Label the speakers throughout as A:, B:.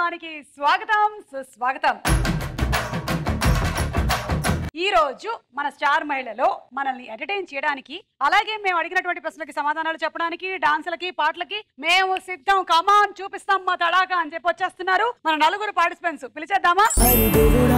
A: కార్యక్రమానికి స్వాగతం సుస్వాగతం ఈ రోజు మన స్టార్ మహిళలో మనల్ని ఎంటర్టైన్ చేయడానికి అలాగే మేము అడిగినటువంటి ప్రశ్నలకి సమాధానాలు చెప్పడానికి డాన్సులకి పాటలకి మేము సిద్ధం కమాన్ చూపిస్తాం మా తడాకా అని చెప్పి వచ్చేస్తున్నారు మన నలుగురు పార్టిసిపెంట్స్ పిలిచేద్దామా
B: హరి దేవుడా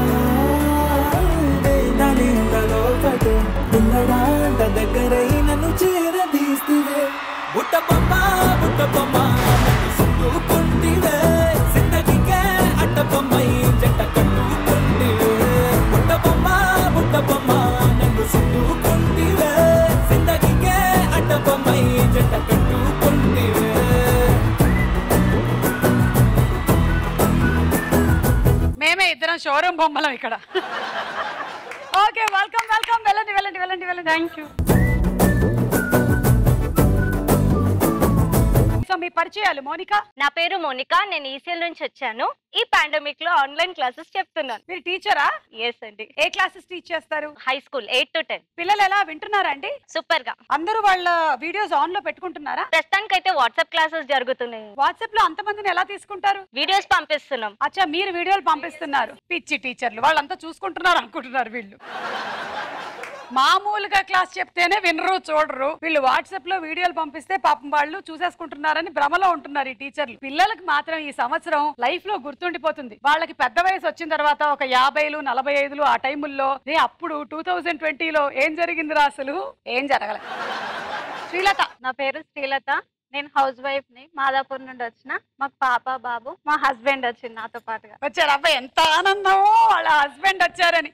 B: వేదాలింతలో పటు పిల్లడాంట దగ్గరై నన్ను చేరదీస్తివే బుట్ట బొమ్మ బుట్ట బొమ్మ నన్ను సుట్టుకుంటివే జిందగీకే అట్ట బొమ్మై జంట కట్టుకుంటివే బుట్ట బొమ్మ బుట్ట బొమ్మ నన్ను సుట్టుకుంటివే జిందగీకే అట్ట బొమ్మై జంట కట్టుకుంటివే
A: మేమే ఇద్దరం షోరూమ్ బొమ్మలం ఇక్కడ ఓకే వెల్కమ్ వెల్కమ్ వెళ్ళండి వెళ్ళండి వెళ్ళండి వెళ్ళండి థ్యాంక్ యూ సో మీ పరిచయాలు మోనిక
C: నా పేరు మోనిక నేను ఈసీఎల్ నుంచి వచ్చాను ఈ పాండమిక్ లో ఆన్లైన్ క్లాసెస్ చెప్తున్నాను
A: మీరు టీచరా
C: ఎస్ అండి
A: ఏ క్లాసెస్ టీచ్ చేస్తారు
C: high school eight to ten
A: పిల్లలు ఎలా వింటున్నారా అండి
C: సూపర్ గా
A: అందరూ వాళ్ళ వీడియోస్ ఆన్ లో పెట్టుకుంటున్నారా
C: ప్రస్తుతానికి అయితే వాట్సాప్ క్లాసెస్ జరుగుతున్నాయి
A: వాట్సాప్ లో అంతమందిని ఎలా తీసుకుంటారు
C: వీడియోస్ పంపిస్తున్నాం
A: అచ్చా మీరు వీడియోలు పంపిస్తున్నారు పిచ్చి టీచర్లు వాళ్ళంతా చూసుకుంటున్నారు అనుకుంటున్నారు వీళ్ళు మామూలుగా క్లాస్ చెప్తేనే వినరు చూడరు వీళ్ళు వాట్సాప్ లో వీడియోలు పంపిస్తే పాపం వాళ్ళు చూసేసుకుంటున్నారని భ్రమలో ఉంటున్నారు ఈ టీచర్లు పిల్లలకి మాత్రం ఈ సంవత్సరం లైఫ్ లో గుర్తుండిపోతుంది వాళ్ళకి పెద్ద వయసు వచ్చిన తర్వాత ఒక యాభైలు నలభై ఐదులు ఆ టైముల్లో రే అప్పుడు టూ థౌజండ్ ట్వంటీలో ఏం జరిగిందిరా అసలు ఏం జరగలే శ్రీలత
C: నా పేరు శ్రీలత నేను హౌస్ వైఫ్ ని మాదాపూర్ నుండి వచ్చిన మాకు పాప బాబు మా హస్బెండ్ వచ్చింది నాతో పాటుగా
A: వచ్చారు అబ్బాయి ఎంత ఆనందమో వాళ్ళ హస్బెండ్ వచ్చారని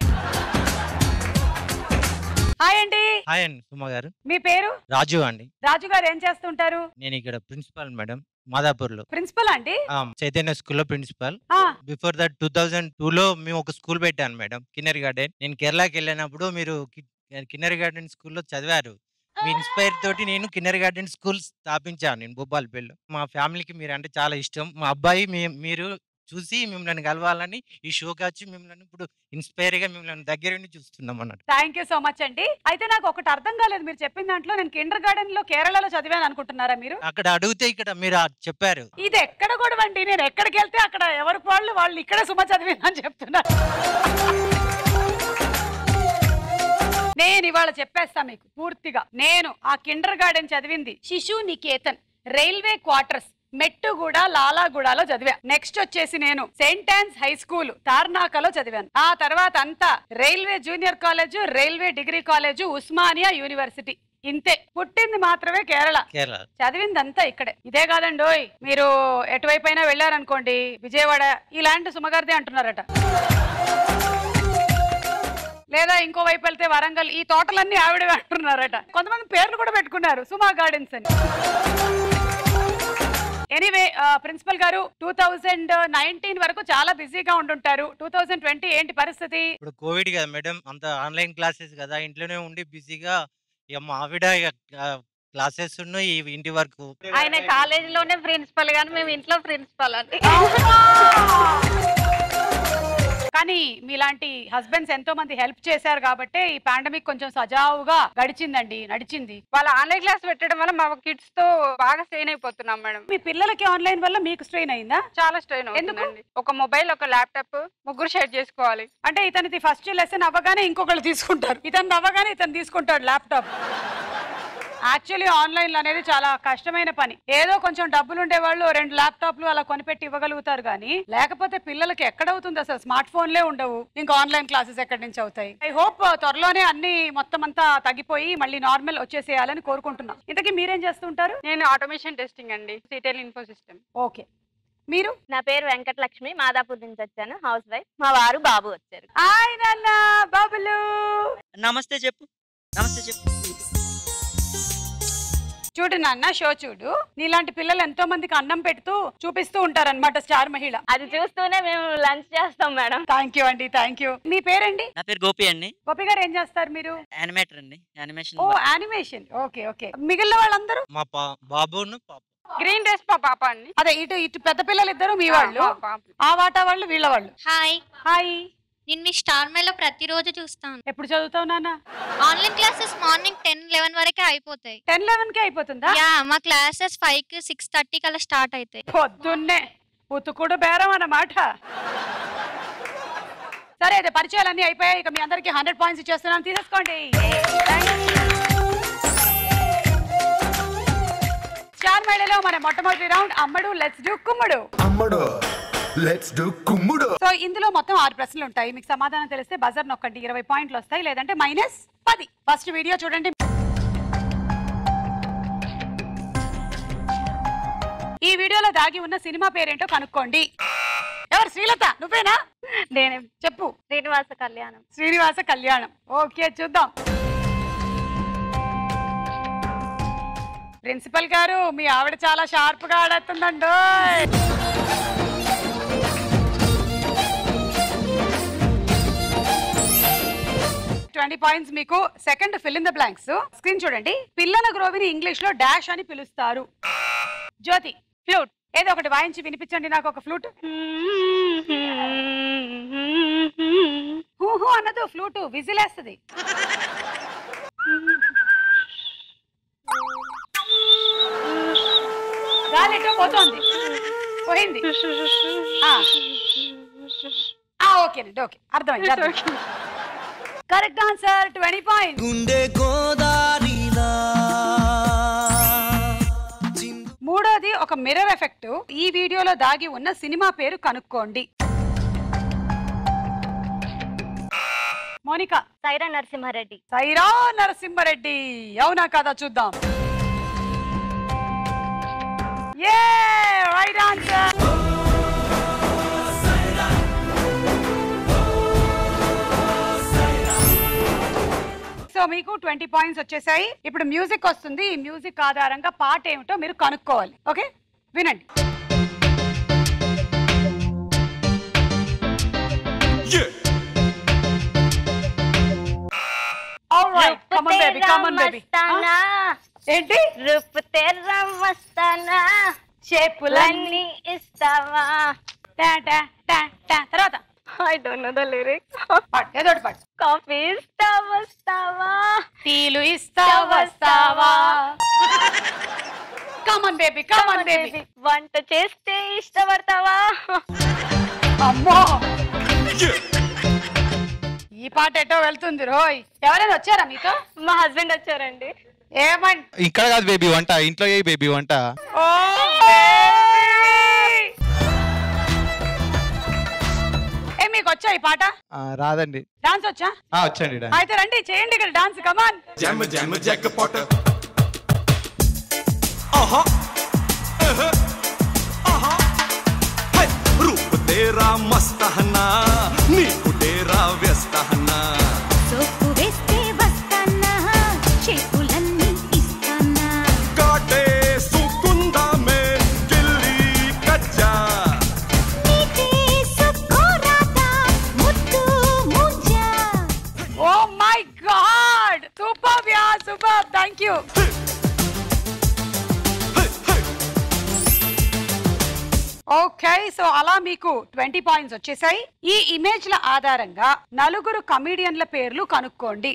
A: హాయ్ అండి
D: హాయ్ అండి సుమ గారు
A: మీ పేరు
D: రాజు అండి
A: రాజు గారు ఏం చేస్తుంటారు
D: నేను ఇక్కడ ప్రిన్సిపాల్ మేడం మాదాపూర్ లో
A: ప్రిన్సిపల్ అండి
D: చైతన్య స్కూల్లో ప్రిన్సిపాల్
A: ఆ,
D: before that two thousand two లో మేము ఒక స్కూల్ పెట్టాను మేడం కిన్నర్ గార్డెన్ నేను కేరళకి వెళ్ళినప్పుడు మీరు కిన్నర్ గార్డెన్ స్కూల్లో చదివారు మీ ఇన్స్పైర్ తోటి నేను కిన్నర్ గార్డెన్ స్కూల్ స్థాపించాను నేను భూపాలపల్లిలో మా ఫ్యామిలీకి మీరు అంటే చాలా ఇష్టం మా అబ్బాయి మీ- మీరు చూసి మిమ్మల్ని కలవాలని ఈ షోకి వచ్చి మిమ్మల్ని ఇప్పుడు ఇన్స్పైర్ గా మిమ్మల్ని దగ్గర నుండి చూస్తున్నాం అన్నట్టు
A: థ్యాంక్ యూ సో మచ్ అండి అయితే నాకు ఒకటి అర్థం కాలేదు మీరు చెప్పిన దాంట్లో నేను కిండర్ గార్డెన్ లో కేరళలో చదివాను అనుకుంటున్నారా మీరు
D: అక్కడ అడిగితే ఇక్కడ మీరు ఆ చెప్పారు
A: ఇది ఎక్కడ కూడా అండి నేను ఎక్కడికి వెళ్తే అక్కడ ఎవరి వాళ్ళు వాళ్ళు ఇక్కడే సుమ చదివిందని చెప్తున్నారు నేను ఇవాళ చెప్పేస్తా మీకు పూర్తిగా నేను ఆ కిండర్ గార్డెన్ చదివింది శిశు నికేతన్ రైల్వే క్వార్టర్స్ మెట్టుగూడ లాలాగూడలో చదివా నెక్స్ట్ వచ్చేసి నేను సెయింట్ ఆన్స్ హై స్కూల్ తార్నాకలో చదివాను ఆ తర్వాత అంతా railway junior college railway degree college Osmania university ఇంతే పుట్టింది మాత్రమే కేరళ
D: కేరళ
A: చదివిందంతా ఇక్కడే ఇదే కాదండి ఓయ్ మీరు ఎటువైపు అయినా వెళ్ళారనుకోండి విజయవాడ ఇలాంటి సుమగారిదే అంటున్నారట లేదా ఇంకో వైపు వెళ్తే వరంగల్ ఈ తోటలన్నీ ఆవిడే అంటున్నారట కొంతమంది పేర్లు కూడా పెట్టుకున్నారు సుమా గార్డెన్స్ అని ఎనీవే ప్రిన్సిపల్ గారు టూ థౌజండ్ నైన్టీన్ వరకు చాలా బిజీగా ఉండుంటారు టూ థౌజండ్ ట్వంటీ ఏంటి పరిస్థితి
D: ఇప్పుడు కోవిడ్ కదా మేడం అంత ఆన్లైన్ క్లాసెస్ కదా ఇంట్లోనే ఉండి బిజీగా ఇక మా ఆవిడ క్లాసెస్ ఉన్నాయి ఈ ఇంటి వరకు
C: ఆయన కాలేజ్ లోనే ప్రిన్సిపల్ గాని మేము ఇంట్లో ప్రిన్సిపల్ అండి
A: కానీ మీలాంటి హస్బెండ్స్ ఎంతో మంది హెల్ప్ చేశారు కాబట్టి ఈ పాండమిక్ కొంచెం సజావుగా గడిచిందండి నడిచింది
E: వాళ్ళ ఆన్లైన్ క్లాస్ పెట్టడం వల్ల మా కిడ్స్ తో బాగా స్ట్రెయిన్ అయిపోతున్నాం మేడం
A: మీ పిల్లలకి ఆన్లైన్ వల్ల మీకు స్ట్రెయిన్ అయిందా
E: చాలా స్ట్రెయిన్
A: ఎందుకు?
E: అవుతుందండి ఒక మొబైల్ ఒక ల్యాప్టాప్ ముగ్గురు షేర్ చేసుకోవాలి
A: అంటే ఇతనిది ఫస్ట్ లెసన్ అవ్వగానే ఇంకొకళ్ళు తీసుకుంటారు ఇతను అవ్వగానే ఇతను తీసుకుంటాడు ల్యాప్టాప్ యాక్చువల్లీ ఆన్లైన్ అనేది చాలా కష్టమైన పని ఏదో కొంచెం డబ్బులు ఉండే వాళ్ళు రెండు ల్యాప్టాప్లు అలా కొనిపెట్టి ఇవ్వగలుగుతారు కానీ లేకపోతే పిల్లలకి ఎక్కడవుతుంది అసలు స్మార్ట్ ఫోన్లే ఉండవు ఇంకా ఆన్లైన్ క్లాసెస్ ఎక్కడి నుంచి అవుతాయి ఐ హోప్ త్వరలోనే అన్ని మొత్తం అంతా తగ్గిపోయి మళ్ళీ నార్మల్ వచ్చేసేయాలని కోరుకుంటున్నాం ఇంతకీ మీరేం చేస్తుంటారు
E: నేను ఆటోమేషన్ టెస్టింగ్ అండి సిటెల్ ఇన్ఫో సిస్టమ్
A: ఓకే మీరు
C: నా పేరు వెంకటలక్ష్మి మాదాపూర్ నుంచి వచ్చాను హౌస్ వైఫ్ మా వారు బాబు వచ్చారు
A: హాయ్ నాన్న బాబులు
F: నమస్తే చెప్పు నమస్తే చెప్పు
A: చూడు నాన్న షో చూడు నీలాంటి పిల్లలు ఎంతో మందికి అన్నం పెడుతూ చూపిస్తూ ఉంటారన్నమాట స్టార్ మహిళ
C: అది చూస్తూనే మేము లంచ్ చేస్తాం మేడం
A: థ్యాంక్ యూ అండి థ్యాంక్ యూ మీ పేరండి
F: నా పేరు గోపి అండి
A: గోపి గారు ఏం చేస్తారు మీరు
F: యానిమేటర్ అండి యానిమేషన్
A: ఓ యానిమేషన్ ఓకే ఓకే మిగిలిన వాళ్ళందరూ
D: మా పా బాబును పాప
E: గ్రీన్ డ్రెస్ మా పాప అండి
A: అదే ఇటు ఇటు పెద్ద పిల్లలు ఇద్దరు మీ వాళ్ళు
E: మా పాప.
A: ఆ వాటా వాళ్ళు వీళ్ళ వాళ్ళు
G: హాయ్
A: హాయ్
G: నేను మీ స్టార్ మేలో ప్రతిరోజు చూస్తాను
A: ఎప్పుడు చదువుతావు నాన్న
G: online classes morning ten eleven వరకే అయిపోతాయి
A: టెన్ లెవెన్ కి అయిపోతుందా
G: యా మా క్లాసెస్ ఫైవ్ కి సిక్స్ థర్టీకి అలా స్టార్ట్ అవుతాయి
A: పొద్దున్నే పుతుకుడు బేరం అన్నమాట సరే అయితే పరిచయాలన్నీ అయిపోయాయి ఇక మీ అందరికి హండ్రెడ్ పాయింట్స్ ఇచ్చేస్తున్నాను తీసేసుకోండి స్టార్ మేళలో మన మొట్టమొదటి రౌండ్ అమ్మడు లెట్స్ డూ కుమ్ముడు
H: అమ్మడు లెట్స్ డు కుమ్ముడు
A: సో ఇందులో మొత్తం ఆరు ప్రశ్నలు ఉంటాయి మీకు సమాధానం తెలిస్తే బజర్ నొక్కండి ఇరవై పాయింట్లు వస్తాయి లేదంటే మైనస్ పది ఫస్ట్ వీడియో చూడండి ఈ వీడియోలో దాగి ఉన్న సినిమా పేరేంటో కనుక్కోండి ఎవరు శ్రీలత నువ్వేనా
C: నేనే
A: చెప్పు
C: శ్రీనివాస కళ్యాణం
A: శ్రీనివాస కళ్యాణం ఓకే చూద్దాం ప్రిన్సిపల్ గారు మీ ఆవిడ చాలా షార్ప్ గా ఆడుతుందండో ట్వంటీ పాయింట్స్ మీకు second fill in the blanks screen చూడండి పిల్లల గ్రోవిని ఇంగ్లీష్ లో డాష్ అని పిలుస్తారు జ్యోతి ఫ్లూట్ ఏదో ఒకటి వాయించి వినిపించండి నాకు ఒక ఫ్లూట్ హూహు అన్నదు ఫ్లూటు విజిలేస్తుంది గాలి ఎటో పోతోంది పోయింది ఆ. ఆ, ఓకేనండి ఓకే అర్థమైంది కరెక్ట్ ఆన్సర్ ట్వంటీ పాయింట్
B: గుండె గోదారిలా
A: మూడోది ఒక మిర్రర్ ఎఫెక్ట్ ఈ వీడియోలో దాగి ఉన్న సినిమా పేరు కనుక్కోండి మోనిక
C: సైరా నరసింహారెడ్డి
A: సైరా నరసింహారెడ్డి అవునా కదా చూద్దాం ఏ రైట్ ఆన్సర్ సో మీకు ట్వంటీ పాయింట్స్ వచ్చేసాయి ఇప్పుడు మ్యూజిక్ వస్తుంది ఈ మ్యూజిక్ ఆధారంగా పాట ఏమిటో మీరు కనుక్కోవాలి ఓకే వినండి All right, come on baby, come on baby.
C: మస్తానా
A: ఏంటి
C: రూపు తెర్ర మస్తానా
A: షేపులన్నీ
C: లన్నీ ఇస్తావా
A: టా, టా, టా, టా. తర్వాత
C: I don't know the lyrics
A: పాడు ఏదో ఒకటి పాడు
C: కాఫీ ఇస్తావా వస్తావా
A: టీలు ఇస్తా వస్తావా కమన్ బేబీ కమన్ బేబీ
C: వంట చేస్తే ఇష్టపడతావా
A: అమ్మో ఈ పాట ఎటో వెళ్తుంది రోయ్ ఎవరైనా వచ్చారా మీతో
C: మా హస్బెండ్ వచ్చారండి
A: ఏమన్
I: ఇక్కడ కాదు బేబీ వంట ఇంట్లో ఏ బేబీ వంట
A: ఓ baby! ఏ మీకు వచ్చా ఈ పాట
I: ఆ, రాదండి
A: డాన్స్ వచ్చా
I: ఆ, వచ్చండి డాన్స్.
A: అయితే రండి చేయండి ఇక్కడ డాన్స్ కమాన్
H: జమ్ జమ్ జగ్ పొట్ ఆహా ఎహె, ఆహా హై రూప్ తేరా మస్త్ హనా నీకు తేరా వ్యస్త హనా
J: సోపు వేస్తే వస్తానా చేతులన్నీ ఇస్తానా
H: కాటే సుకుందా మే గిల్లి కజ్జా
J: నీకే సుఖోరాదా ముద్దు ముంజా
A: oh my god super yeah super thank you okay so అలా మీకు ట్వంటీ పాయింట్స్ వచ్చేసాయి ఈ ఇమేజ్ల ఆధారంగా నలుగురు కమీడియన్ల పేర్లు కనుక్కోండి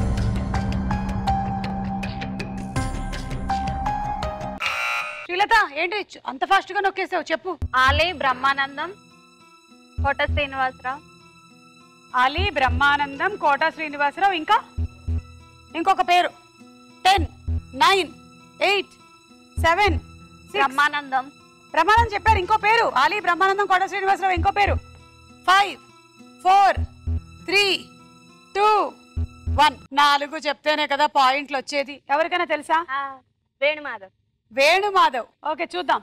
A: శ్రీలత ఏంటి చు- అంత ఫాస్ట్ గా నొక్కేసావు చెప్పు
C: ఆలే బ్రహ్మానందం కోట శ్రీనివాసరావు
A: అలీ బ్రహ్మానందం కోట శ్రీనివాసరావు ఇంకా ఇంకొక పేరు ten nine eight seven
C: Brahmanandam
A: Brahmanandam చెప్పారు ఇంకో పేరు అలీ బ్రహ్మానందం కోట శ్రీనివాసరావు ఇంకో పేరు five four three two one నాలుగు చెప్తేనే కదా పాయింట్లు వచ్చేది ఎవరికైనా తెలుసా
C: ఆ, వేణుమాధవ్
A: వేణుమాధవ్ ఓకే చూద్దాం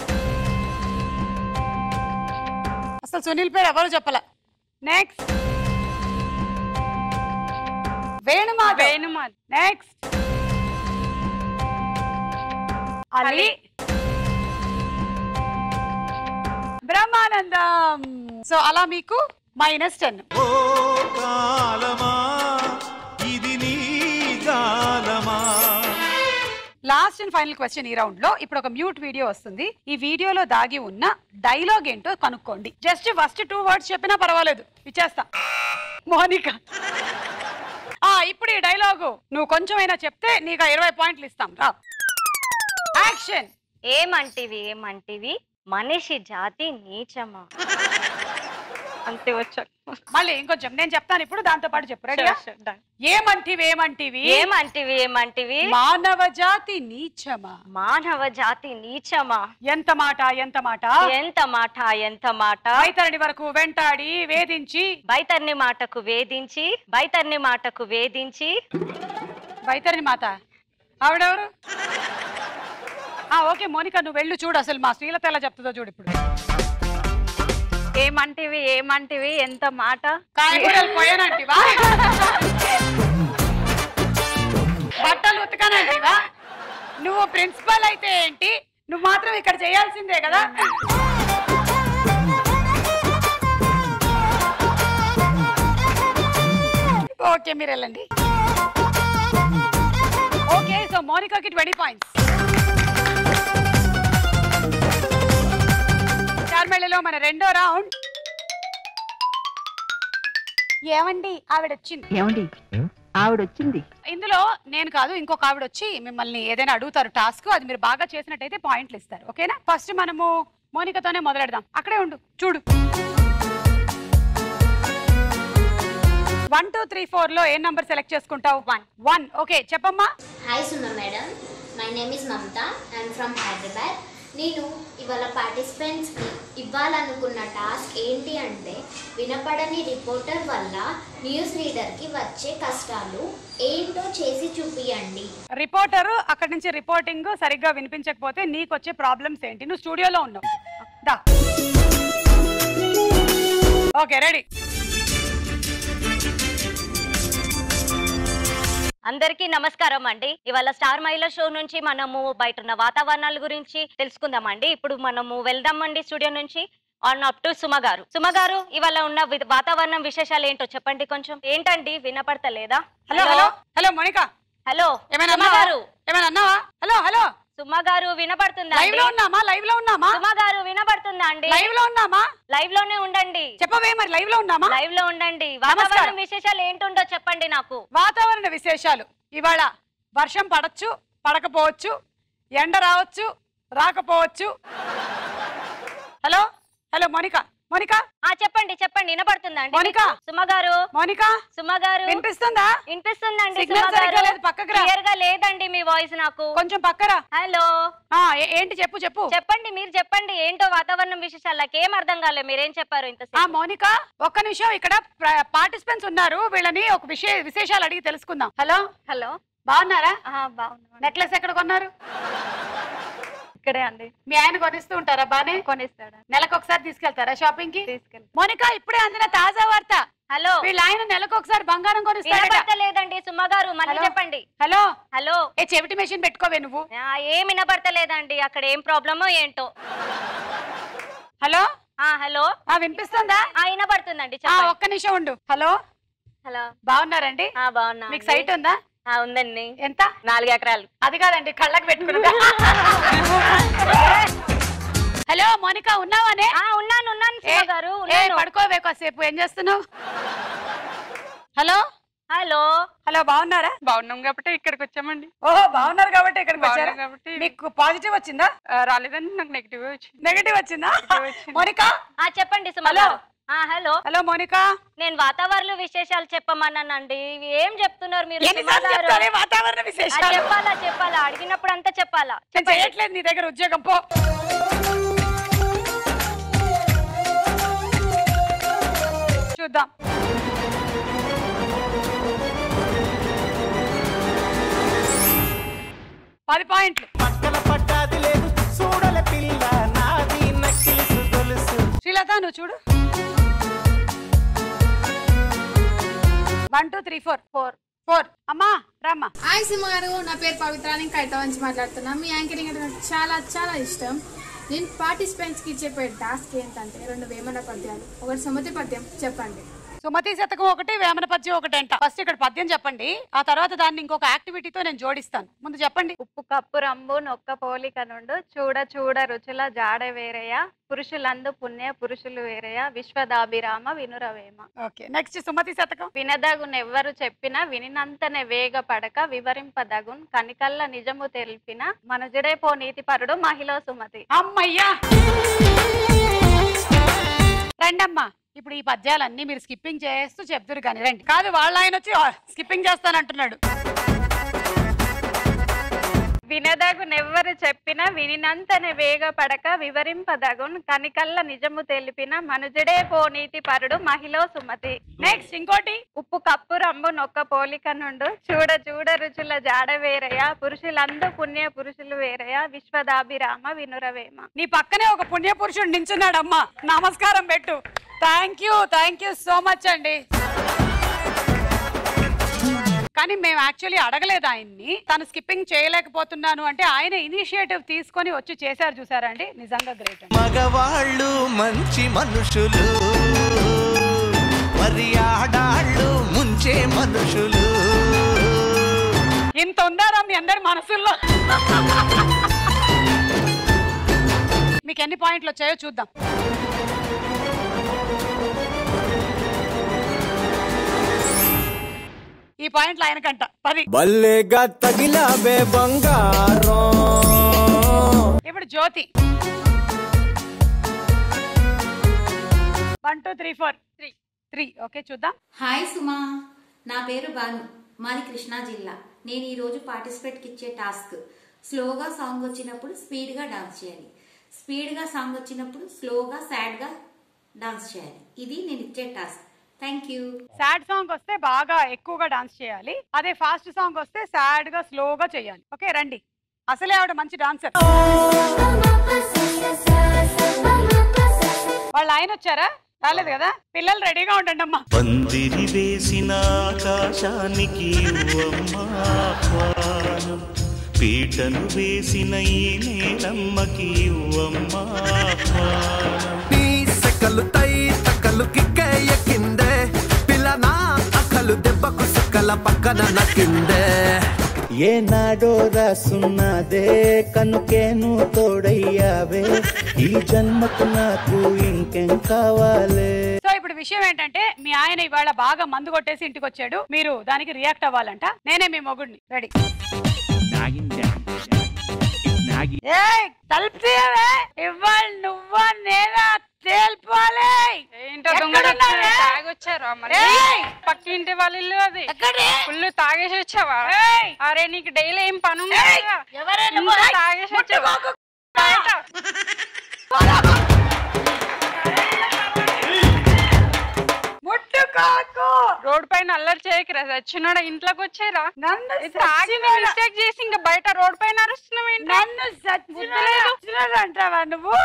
A: అసలు సునీల్ పేరు ఎవరు చెప్పల next Venu Madhav
E: Venu Madhav.
A: Next Ali Brahmanandam so అలా మీకు మైనస్ టెన్
B: ఓ కాలమా ఇది నీ గాలమా
A: లాస్ట్ అండ్ ఫైనల్ క్వశ్చన్ ఈ రౌండ్ లో ఇప్పుడు ఒక మ్యూట్ వీడియో వస్తుంది ఈ వీడియోలో దాగి ఉన్న డైలాగ్ ఏంటో కనుక్కోండి జస్ట్ ఫస్ట్ టూ వర్డ్స్ చెప్పినా పర్వాలేదు ఇచ్చేస్తా మోనిక ఆ ఇప్పుడు ఈ డైలాగు నువ్వు కొంచెమైనా చెప్తే నీకు ఆ ఇరవై పాయింట్లు ఇస్తాం రా యాక్షన్
C: ఏమంటివి ఏమంటివి మనిషి జాతి నీచమా
E: అంతే వచ్చాక
A: మళ్ళీ ఇంకొంచెం నేను చెప్తాను ఇప్పుడు దాంతో పాటు చెప్పు రెడీయా ఏమంటివి ఏమంటివి
C: ఏమంటివి ఏమంటివి
A: మానవ జాతి నీచమా
C: మానవ జాతి నీచమా
A: ఎంత మాట ఎంత మాట
C: ఎంత మాట ఎంత మాట
A: వైతరణి వరకు వెంటాడి వేధించి
C: బైతర్ని మాటకు వేధించి బైతర్ని మాటకు వేధించి
A: వైతరణి మాత ఆవిడెవరు ఆ ఓకే మోనిక నువ్వు వెళ్ళు చూడు అసలు మా శ్రీలత ఎలా చెప్తుందో చూడు ఇప్పుడు
C: ఏమంటివి ఏమంటివి ఎంత మాట
A: కాయగూరలు పోయానంటివా బట్టలు ఉతకానంటివా నువ్వు ప్రిన్సిపల్ అయితే ఏంటి నువ్వు మాత్రం ఇక్కడ చేయాల్సిందే కదా ఓకే మీరు వెళ్ళండి ఓకే సో మోనికాకి ట్వంటీ పాయింట్స్ చార్మళ్ళలో మన రెండో రౌండ్ ఏమండి ఆవిడ వచ్చింది
K: ఏమండి ఆవిడ వచ్చింది
A: ఇందులో నేను కాదు ఇంకొక ఆవిడ వచ్చి మిమ్మల్ని ఏదైనా అడుగుతారు టాస్క్ అది మీరు బాగా చేసినట్టయితే పాయింట్లు ఇస్తారు ఓకేనా ఫస్ట్ మనము మోనికతోనే మొదలెడదాం అక్కడే ఉండు చూడు వన్ టూ త్రీ ఫోర్ లో ఏ నంబర్ సెలెక్ట్ చేసుకుంటావు వన్ వన్ ఓకే చెప్పమ్మా
L: hi Suma madam my name is Mamata I'm from Hyderabad నేను ఇవాళ పార్టిసిపెంట్స్కి ఇవ్వాలనుకున్న టాస్క్ ఏంటి అంటే వినపడని రిపోర్టర్ వల్ల న్యూస్ రీడర్కి వచ్చే కష్టాలు ఏంటో చేసి చూపియండి
A: రిపోర్టర్ అక్కడి నుంచి రిపోర్టింగ్ సరిగ్గా వినిపించకపోతే నీకు వచ్చే ప్రాబ్లమ్స్ ఏంటి నువ్వు స్టూడియోలో ఉన్నావు దా ఓకే రెడీ
C: అందరికీ నమస్కారం అండి ఇవాళ స్టార్ మహిళ షో నుంచి మనము బయట ఉన్న వాతావరణాల గురించి తెలుసుకుందామండి ఇప్పుడు మనము వెళ్దామండి స్టూడియో నుంచి ఆన్ అప్ టు సుమ గారు సుమ గారు ఇవాళ ఉన్న వి- వాతావరణం విశేషాలు ఏంటో చెప్పండి కొంచెం ఏంటండి వినపడతలేదా
A: hello hello hello Monika
C: hello
A: ఏమైనా
C: సుమ
A: అన్నావా?
C: గారు
A: ఏమైనా అన్నావా హలో హలో
C: సుమ గారు వినపడుతుందా
A: లైవ్ లో ఉన్నామా లైవ్ లో ఉన్నామా
C: సుమ గారు వినపడుతుందా అండి
A: లైవ్ లో ఉన్నామా
C: లైవ్ లోనే ఉండండి
A: చెప్పవే మరి లైవ్ లో ఉన్నామా
C: లైవ్ లో ఉండండి వాతావరణం విశేషాలు ఏంటుండో చెప్పండి నాకు
A: వాతావరణ విశేషాలు ఇవాళ వర్షం పడచ్చు పడకపోవచ్చు ఎండ రావచ్చు రాకపోవచ్చు హలో హలో మోనిక మోనిక
C: ఆ చెప్పండి చెప్పండి వినపడుతుందా అండి
A: మోనిక
C: మీకు? సుమ గారు
A: మోనిక
C: సుమ గారు
A: వినిపిస్తుందా
C: వినిపిస్తుందండి
A: సిగ్నల్
C: సుమ
A: సరిగ్గా
C: గారు
A: లేదు, పక్కకు రా.
C: క్లియర్ గా లేదండి మీ వాయిస్ నాకు
A: కొంచెం పక్కరా
C: హలో
A: ఆ, ఏ- ఏంటి చెప్పు చెప్పు
C: చెప్పండి మీరు చెప్పండి ఏంటో వాతావరణం విశేషాలు నాకేం అర్థం కాలేదు మీరేం చెప్పారు ఇంత
A: ఆ మౌనిక ఒక్క నిమిషం ఇక్కడ పార్టిసిపెంట్స్ ఉన్నారు వీళ్ళని ఒక విషయ విశేషాలు అడిగి తెలుసుకుందాం హలో
C: హలో
A: బాగున్నారా
C: బాగున్నా
A: నెక్లెస్ ఎక్కడ కొన్నారు
C: ఇక్కడే అండి
A: మీ ఆయన కొనిస్తూ ఉంటారా బానే
C: కొనిస్తాడా
A: నెలకు ఒకసారి తీసుకెళ్తారా షాపింగ్ కి
C: తీసుకెళ్ళి
A: మోనిక ఇప్పుడే అందిన తాజా వార్త
C: హలో
A: వీళ్ళ ఆయన నెలకు ఒకసారి బంగారం కొనిస్తాడట
C: వినపడతలేదండి సుమ గారు మళ్ళీ
A: హలో?
C: చెప్పండి
A: హలో
C: హలో
A: ఏ చెవిటి మెషిన్ పెట్టుకోవే నువ్వు
C: ఆ, ఏం వినపడతలేదండి అక్కడ ఏం ప్రాబ్లమో ఏంటో
A: హలో
C: ఆ హలో
A: ఆ వినిపిస్తుందా
C: ఆ వినపడుతుందండి
A: ఆ
C: చెప్పండి
A: ఒక్క నిమిషం ఉండు హలో
C: హలో
A: బాగున్నారండి
C: ఆ బాగున్నా
A: మీకు సైట్ ఉందా
C: ఆ ఉందండి
A: ఎంత
C: నాలుగు ఎకరాలు
A: అది కాదండి కళ్ళకి పెట్టుకున్నా హలో మోనిక ఉన్నావానే
C: ఆ ఉన్నాను ఉన్నాను
A: ఏ,
C: సుమ గారు
A: ఏ
C: ఉన్నాను
A: పడుకోవే కాసేపు ఏం చేస్తున్నావు హలో
C: హలో
A: హలో బాగున్నారా
E: బాగున్నాం కాబట్టి ఇక్కడికి వచ్చామండి
A: ఓహో బాగున్నారు కాబట్టి ఇక్కడికి వచ్చారా
E: బాగున్నాం కాబట్టి
A: మీకు పాజిటివ్ వచ్చిందా
E: ఆ, రాలేదండి నాకు నెగిటివ్ వచ్చింది
A: నెగటివ్ వచ్చిందా
E: Negative వచ్చింది.
A: మోనిక
C: ఆ చెప్పండి సుమ
A: హలో.
C: గారు ఆ హలో
A: హలో మోనిక
C: నేను వాతావరణ విశేషాలు చెప్పమన్నానండి ఇవి ఏం చెప్తున్నారు మీరు సుమ
A: ఎన్నిసార్లు
C: గారు?
A: చెప్తారే వాతావరణ
C: ఆ,
A: విశేషాలు
C: చెప్పాలా చెప్పాలా అడిగినప్పుడు అంతా చెప్పాలా
A: నేను చేయట్లేదు నీ దగ్గర ఉద్యోగం పో చూద్దాం పది పాయింట్లు
B: పక్కన పట్టాది లేదు చూడల పిల్ల నాది నక్కిలిసు గొలుసు
A: శ్రీలత నువ్వు చూడు one two three four four four అమ్మా రమ్మా
M: హాయ్ సిమ గారు నా పేరు పవిత్ర నేను కైత నుంచి మాట్లాడుతున్నా మీ యాంకరింగ్ అంటే నాకు చాలా చాలా ఇష్టం నేను పార్టిసిపెంట్స్కి చెప్పే టాస్క్ ఏంటంటే రెండు వేమన పద్యాలు ఒకటి సుమతి పద్యం చెప్పండి
A: సుమతి శతకం ఒకటి వేమన పద్యం ఒకటి అంట ఫస్ట్ ఇక్కడ పద్యం చెప్పండి ఆ తర్వాత దాన్ని ఇంకొక యాక్టివిటీతో నేను జోడిస్తాను ముందు చెప్పండి
E: ఉప్పు కప్పు రంబు నొక్క పోలిక నుండు చూడ చూడ రుచుల జాడ వేరయ పురుషులందు పుణ్య పురుషులు వేరయ విశ్వదాభిరామ వినురవేమ
A: ఓకే నెక్స్ట్ సుమతి శతకం
E: వినదగునెవ్వరు చెప్పినా వినినంతనే వేగ పడక వివరింపదగున్ కనికల్ల నిజము తెలిపిన మనుజుడే పో నీతిపరుడు మహిళ సుమతి
A: అమ్మయ్యా రండమ్మా ఇప్పుడు ఈ పద్యాలన్నీ మీరు స్కిప్పింగ్ చేస్తూ చెప్తురు కానీ రండి కాదు వాళ్ళ ఆయన వచ్చి స్కిప్పింగ్ చేస్తానంటున్నాడు
E: వినదగునెవ్వరు చెప్పినా వినినంతనే వేగ పడక వివరింపదగున్ కనికల్ల నిజము తెలిపిన మనుజుడే పో నీతి పరుడు మహిళ సుమతి
A: నెక్స్ట్ ఇంకోటి
E: ఉప్పు కప్పు రంబు నొక్క పోలిక నుండు చూడ చూడ రుచుల జాడ వేరయ పురుషులందు పుణ్య పురుషులు వేరయ విశ్వదాభిరామ వినురవేమ
A: నీ పక్కనే ఒక పుణ్య పురుషుడు నించున్నాడమ్మా నమస్కారం పెట్టు thank you thank you so much అండి కానీ మేము యాక్చువల్లీ అడగలేదు ఆయన్ని తను స్కిప్పింగ్ చేయలేకపోతున్నాను అంటే ఆయన ఇనిషియేటివ్ తీసుకొని వచ్చి చేశారు చూసారండి నిజంగా గ్రేట్ అండి
B: మగవాళ్ళు మంచి మనుషులు మరి ఆడాళ్ళు ముంచే మనుషులు
A: ఇంత ఉందారా మీ అందరి మనసుల్లో మీకు ఎన్ని పాయింట్లు వచ్చాయో చూద్దాం ఈ పాయింట్లు ఆయనకంట పది
B: బల్లేగా తగిలావే బంగారం
A: ఇప్పుడు Jyothi one two three four three three okay చూద్దాం
N: హాయ్ సుమా నా పేరు భాను మాది కృష్ణా జిల్లా నేను ఈరోజు పార్టిసిపేట్కి ఇచ్చే టాస్క్ స్లోగా సాంగ్ వచ్చినప్పుడు స్పీడ్గా డాన్స్ చేయాలి స్పీడ్గా సాంగ్ వచ్చినప్పుడు స్లోగా సాడ్గా డాన్స్ చేయాలి ఇది నేను ఇచ్చే task thank you
A: sad song వస్తే బాగా ఎక్కువగా డాన్స్ చేయాలి అదే ఫాస్ట్ సాంగ్ వస్తే సాడ్ గా స్లోగా చేయాలి ఓకే రండి అసలే ఆవిడ మంచి డాన్సర్ వాళ్ళ ఆయన వచ్చారా రాలేదు కదా పిల్లలు రెడీగా ఉండండి అమ్మా
B: పందిరి వేసిన ఆకాశానికి ఇవ్వమ్మా ఆహ్వానం పీటను వేసిన ఈ నేలమ్మకి ఇవ్వమ్మా ఆహ్వానం నీ సెకలు తై తక్కలు కిక్కయ్య కిందే పిల్ల నా అక్కలు దెబ్బకు సుక్కల పక్కన నక్కిందే ఏనాడో రాసున్నదే కనుకేను తోడయ్యావే ఈ జన్మకు నాకు ఇంకేం కావాలే
A: సో ఇప్పుడు విషయం ఏంటంటే మీ ఆయన ఇవాళ బాగా మందు కొట్టేసి ఇంటికి వచ్చాడు మీరు దానికి రియాక్ట్ అవ్వాలంట నేనే మీ మొగుడిని రెడీ ఏయ్ తలుపు తీయవే ఇవాళ నువ్వా నేనా తేల్పాలి
E: ఏంటో దొంగలు
A: ఎక్కడున్నావే?
E: తాగొచ్చారా మళ్ళీ
A: ఏయ్!
E: పక్కింటి వాళ్ళ ఇల్లు అది
A: ఎక్కడే?
E: ఫుల్ తాగేసి వచ్చావా
A: ఏయ్!
E: అరే నీకు డైలీ ఏం పని ఉంది
A: ఏయ్!
E: కదా?
A: ఎవరే
E: ఇంత
A: నువ్వు? ఏయ్!
E: తాగేసి వచ్చావా
A: ముట్టుకోకు.
E: బయట.
A: ముట్టుకోకు
E: రోడ్ పైన అల్లరి చేయకరా చచ్చినాడా ఇంట్లోకి వచ్చారా
A: నన్ను
E: తాగి
A: సచ్చినోడా.
E: మిస్టేక్ చేసి ఇంకా బయట రోడ్ పైన అరుస్తున్నావు ఏంటి?
A: నన్ను సచ్చినోడు అంటావా నువ్వు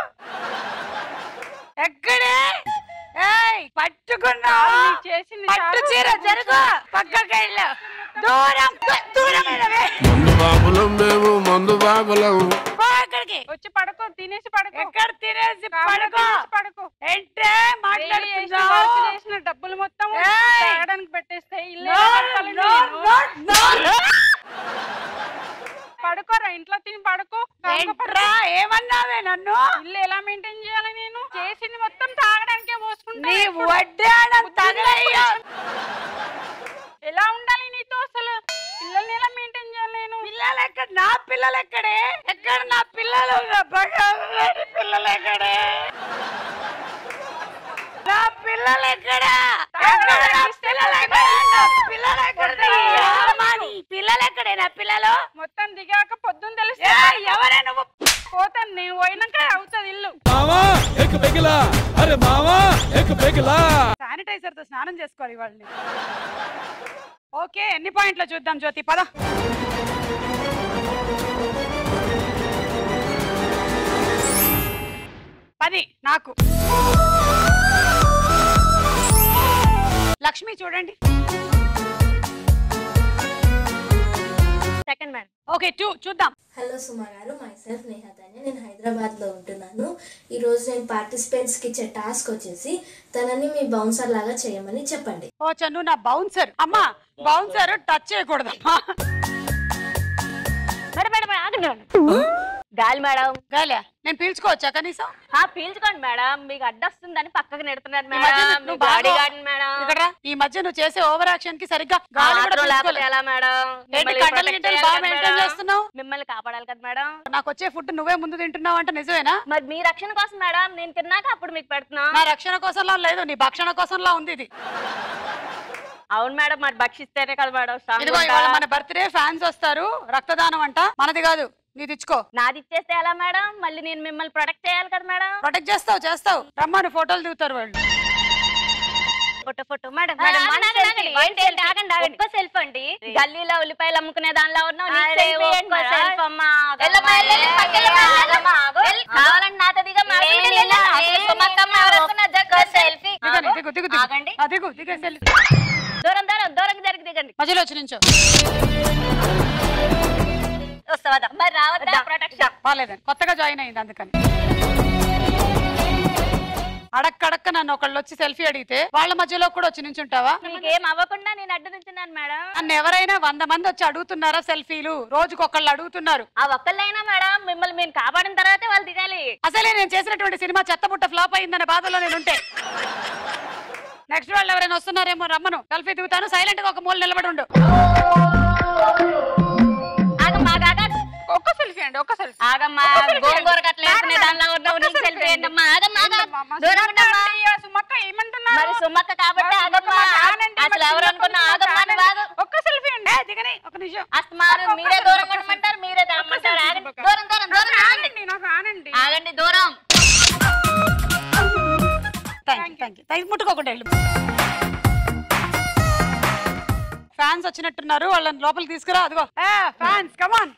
A: ఎక్కడే ఏయ్ పట్టుకున్నా
E: నీకు చేసింది
A: పట్టు
E: చాలా
A: చీర జరుగు పక్కకి వెళ్ళు దూరం దూరం వెళ్ళవే.
O: మందు బాబులం మేము మందు బాబులం
A: పో అక్కడికి
E: వచ్చి పడుకో తినేసి పడుకో
A: ఎక్కడ తినేసి
E: కావాలా
A: పడుకో
E: తినేసి పడుకో
A: ఏంటే
E: Daily చేసిన work
A: మాట్లాడుతున్నావు
E: చేసిన డబ్బులు మొత్తం
A: ఏయ్!
E: తాగడానికి పెట్టేస్తే ఇల్లు
A: నో,
E: ఎలా కట్టాలి
A: నో,
E: నేను?
A: No, no.
E: పడుకోరా ఇంట్లో తిని పడుకో
A: ఏంట్రా ఏమన్నావే నన్ను
E: ఇల్లు ఎలా మెయింటైన్ చేయాలి నేను చేసింది మొత్తం తాగడానికే పోసుకుంటా
A: నీ
E: ఎప్పుడు.
A: వడ్డాణం తగలయ్యా
E: ఎలా ఉండాలి నీతో అసలు పిల్లల్ని ఎలా మెయింటైన్ చేయాలి నేను
A: పిల్లలు ఎక్కడ నా పిల్లలు ఎక్కడే ఎక్కడ నా పిల్లలు నా భగవంతుడి పిల్లలు ఎక్కడే నా పిల్లలు ఎక్కడ ఎక్కడ నా పిల్లలు ఎక్కడ నా పిల్లలు ఎక్కడ అమ్మా, నీ పిల్లలు ఎక్కడే నా పిల్లలు
E: మొత్తం దిగాక పొద్దున్న తెలుసు
A: ఏయ్, ఎవరే నువ్వు
E: పోతాను నేను పోయినాక అవుతుంది ఇల్లు
O: మావా ఎక్ పెగిలా అరే మావా ఎక్ పెగిలా
A: శానిటైజర్ తో స్నానం చేసుకోవాలి వాళ్ళని ఓకే ఎన్ని పాయింట్లు చూద్దాం జ్యోతి పద పది నాకు లక్ష్మి చూడండి
C: సెకండ్ మేడం
A: ఓకే టూ చూద్దాం
P: హలో సుమ గారు మై సెల్ఫ్ నేహతాన్య నేను హైదరాబాద్లో ఉంటున్నాను ఈరోజు నేను పార్టిసిపెంట్స్కి ఇచ్చే టాస్క్ వచ్చేసి తనని మీ బౌన్సర్ లాగా చేయమని చెప్పండి
A: ఓ చన్ను నా బౌన్సర్ అమ్మా బౌన్సర్ టచ్ చేయకూడదమ్మా
C: మేడం మేడం ఆగండి గాలి మేడం
A: గాలి నేను పీల్చుకోవచ్చా కనీసం
C: ఆ పీల్చుకోండి మేడం మీకు అడ్డొస్తుందని పక్కకు నెడుతున్నారు
A: ఈ మధ్య
C: మేడం
A: నువ్వు
C: మీ బాడీ
A: బాగా-
C: గార్డ్ మేడం
A: ఇక్కడ రా. ఈ మధ్య నువ్వు చేసే ఓవర్ యాక్షన్ కి సరిగ్గా
C: ఆ
A: గాలి కూడా
C: మాత్రం లేకపోతే
A: పీల్చుకోలే.
C: ఎలా మేడం
A: ఏంటి
C: మిమ్మల్ని
A: కండలు
C: protect
A: గింటలు
C: చేయాలి
A: బాగా
C: కదా
A: మెయింటైన్
C: మేడం.
A: చేస్తున్నావు
C: మిమ్మల్ని కాపాడాలి కదా మేడం
A: నాకు వచ్చే ఫుడ్ నువ్వే ముందు తింటున్నావు అంటే నిజమేనా
C: మరి మీ రక్షణ కోసం మేడం నేను తిన్నాక అప్పుడు మీకు పెడుతున్నా
A: నా రక్షణ కోసంలా లేదు నీ భక్షణ కోసంలా ఉంది ఇది
C: అవును మేడం మరి భక్షిస్తేనే కదా మేడం strong
A: ఇదిగో
C: ఉంటా.
A: ఇవాళ మన బర్త్డే ఫ్యాన్స్ వస్తారు రక్తదానం అంట మనది కాదు నీది ఇచ్చుకో
C: నాది ఇచ్చేస్తే ఎలా మేడం మళ్ళీ నేను మిమ్మల్ని ప్రొటెక్ట్ చేయాలి కదా మేడం
A: ప్రొటెక్ట్ చేస్తావు చేస్తావు రమ్మను ఫోటోలు దిగుతారు వాళ్ళు
C: ఫోటో ఫోటో మేడం
A: ఆ,
C: మేడం
A: ఆగండి,
C: one
A: ఆగండి,
C: selfie,
A: ఆగండి.
C: one selfie. ఆగండి ఆగండి ఒక్క సెల్ఫ్ అండి గల్లీలో ఉల్లిపాయలు అమ్ముకునే దానిలో ఉన్నావు నీకు
A: అరే,
C: selfie ఏంటి
A: ఒక్క
C: మేడం?
A: selfie అమ్మా, ఆగమ్మా.
C: వెళ్ళమ్మా, వెళ్ళి, వెళ్ళి, పక్కకెళ్ళమ్మా, ఆగమ్మా, ఆగు. కావాలంటే నాతో దిగమ్మా, అసలు
A: నేను
C: వీళ్ళు
A: ఇలా,
C: అసలు
A: నేను
C: సుమక్కమ్మ
A: ఇలా,
C: ఎవరనుకున్నా, జగ్గ selfie.
A: దిగండి,
C: ఆగు.
A: దిగు దిగు దిగు
C: ఆగండి
A: ఆ, దిగు దిగేసి వెళ్ళు.
C: దూరం దూరం దూరం జరిగి దిగండి
A: మధ్యలో వచ్చి నుంచో
C: వస్తావా మరి రావద్దా ప్రొటెక్షన్
A: బాగాలేదండి కొత్తగా జాయిన్ అయింది అందుకని అడక్కడక్క నన్ను ఒకళ్ళు వచ్చి సెల్ఫీ అడిగితే వాళ్ళ మధ్యలో కూడా వచ్చి నించుంటావా
C: మీకేం అవ్వకుండా నేను అడ్డు నిల్చున్నాను మేడం
A: నన్ను ఎవరైనా వంద మంది వచ్చి అడుగుతున్నారా సెల్ఫీలు రోజుకి ఒకళ్ళు అడుగుతున్నారు
C: ఆ ఒక్కళ్ళైనా మేడం మిమ్మల్ని మేము కాపాడిన తర్వాతే వాళ్ళు దిగాలి
A: అసలే నేను చేసినటువంటి సినిమా చెత్తబుట్ట ఫ్లాప్ అయిందనే బాధలో నేను ఉంటే నెక్స్ట్ వాళ్ళు ఎవరైనా వస్తున్నారేమో రమ్మను సెల్ఫీ దిగుతాను సైలెంట్ గా ఒక మూల నిలబడి ఉండు
C: ఆగమ్మా ఆగా
A: ఒక్క సెల్ఫీ అండి ఒక్క సెల్ఫీ
C: ఆగమ్మా గోంగూర కట్ల వేసుకునే దానిలో ఉన్నావు నీకు సెల్ఫీ ఏంటమ్మా ఆగమ్మా ఆగా దూరం ఉండమ్మా
A: సుమక్క ఏమంటున్నారు
C: మరి సుమక్క కాబట్టి ఆగమ్మా అసలు ఎవరు అనుకున్నా ఆగమ్మా నువ్వు ఆగు
A: ఒక్క సెల్ఫీ అండి దిగని ఒక నిమిషం
C: అస్తమాను మీరే దూరం ఉండమంటారు మీరే దమ్మంటారు ఆగండి దూరం దూరం దూరం ఆగండి ఆగండి దూరం
A: thank you thank you thank ముట్టుకోకుండా వెళ్ళు ఫ్యాన్స్ వచ్చినట్టున్నారు వాళ్ళని లోపలికి తీసుకురా అదిగో ఫ్యాన్స్ కమాన్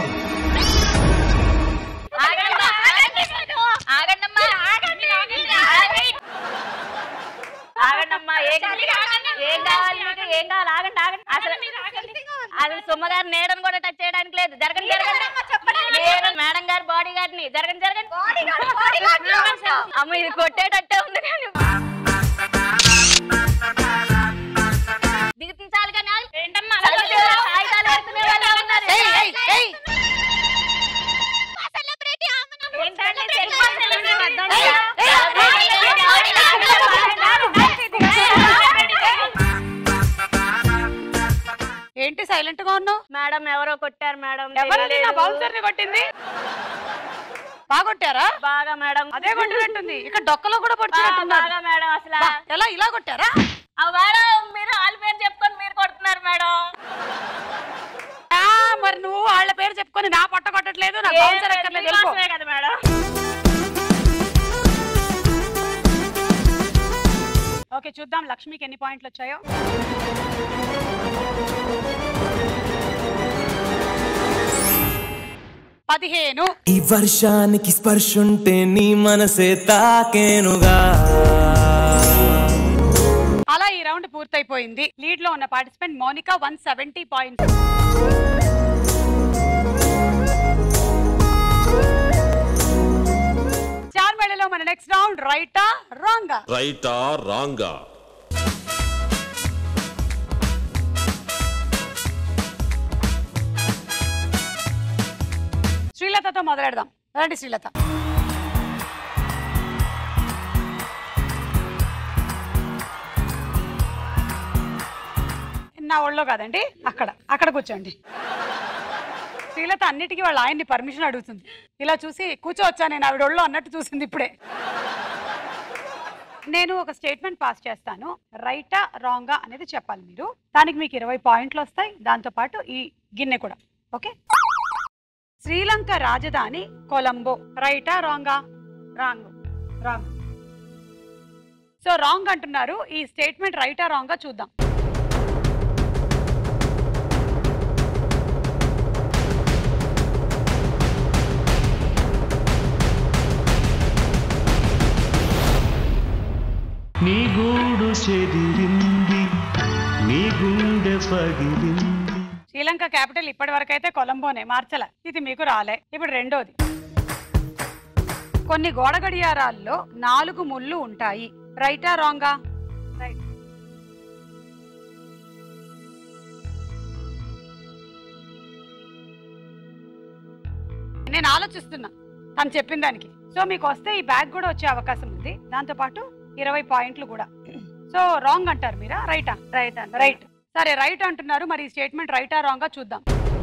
C: ఆగండమ్మా ఆగండమ్మా ఆగండి ఆగండి ఆగండమ్మా ఏం ఏం కావాలి మీకు ఏం కావాలి ఆగండి ఆగండి అసలు అసలు సుమ్మగారు నేడను కూడా టచ్ చేయడానికి లేదు జరగండి జరగండి నేను మేడం గారు బాడీ గార్డ్ ని జరగండి జరగండి అమ్మ ఇది కొట్టేటట్టే ఉంది కానీ దిగుతించాలి కానీ ఏంటమ్మా కాగితాలు పెడుతునే వాళ్ళే ఉన్నారు. ఏంటండి సెల్ఫోన్ సెల్ఫీ వద్దండి.
A: ఏంటి సైలెంట్ గా ఉన్నావు
C: మేడం ఎవరో కొట్టారు మేడం
A: ఎవరది నా
C: తెలియలేదు.
A: బౌన్సర్ ని కొట్టింది బాగొట్టారా
C: బాగా మేడం
A: అదే కొట్టినట్టుంది ఇక్కడ డొక్కలో కూడా
C: బాగా
A: పొడిచినట్టున్నారు
C: మేడం అసలు
A: బా, ఎలా ఇలా కొట్టారా
C: ఆ మేడం మీరు వాళ్ళ పేరు చెప్పుకొని మీరు కొడుతున్నారు మేడం
A: ఆ, మరి నువ్వు వాళ్ళ పేరు చెప్పుకొని నా పట్ట కొట్టట్లేదు నా
C: ఏ
A: బౌన్సర్ ఎక్కర్లేదు వెళ్ళిపో.
C: మీకోసమే కదా మేడం
A: ఓకే చూద్దాం లక్ష్మికి ఎన్ని పాయింట్లు వచ్చాయో పదిహేను
B: ఈ వర్షానికి స్పర్శుంటే నీ మనసే తాకేనుగా
A: అలా ఈ రౌండ్ పూర్తయిపోయింది లీడ్ లో ఉన్న participant Monika one seventy points చార్మేళలో మన నెక్స్ట్ రౌండ్ రైటా రాంగా
Q: రైటా రాంగా
A: శ్రీలతతో మొదలెడదాం రండి శ్రీలత నా ఒళ్ళో కాదండి అక్కడ అక్కడ కూర్చోండి శ్రీలత అన్నిటికీ వాళ్ళ ఆయన్ని పర్మిషన్ అడుగుతుంది ఇలా చూసి కూర్చోవచ్చా నేను ఆవిడ ఒళ్ళో అన్నట్టు చూసింది ఇప్పుడే నేను ఒక స్టేట్మెంట్ పాస్ చేస్తాను రైటా రాంగా అనేది చెప్పాలి మీరు దానికి మీకు ఇరవై పాయింట్లు వస్తాయి దాంతో పాటు ఈ గిన్నె కూడా ఓకే శ్రీలంక రాజధాని కొలంబో రైటా రాంగా రాంగ్ రాంగ్ సో రాంగ్ అంటున్నారు ఈ స్టేట్మెంట్ రైటా రాంగా చూద్దాం
R: నీ గూడు చెదిరింది నీ గుండె పగిలింది
A: శ్రీలంక క్యాపిటల్ ఇప్పటి వరకు అయితే కొలంబోనే మార్చల ఇది మీకు రాలే ఇప్పుడు రెండోది కొన్ని గోడ గడియారాల్లో నాలుగు ముళ్ళు ఉంటాయి రైటా రాంగా రైట్ నేను ఆలోచిస్తున్నా తను చెప్పిన దానికి సో మీకు వస్తే ఈ బ్యాగ్ కూడా వచ్చే అవకాశం ఉంది దాంతో పాటు ఇరవై పాయింట్లు కూడా సో రాంగ్ అంటారు మీరా రైటా రైట్ రైట్ సరే రైట్ అంటున్నారు మరి ఈ స్టేట్మెంట్ రైటా రాంగా చూద్దాం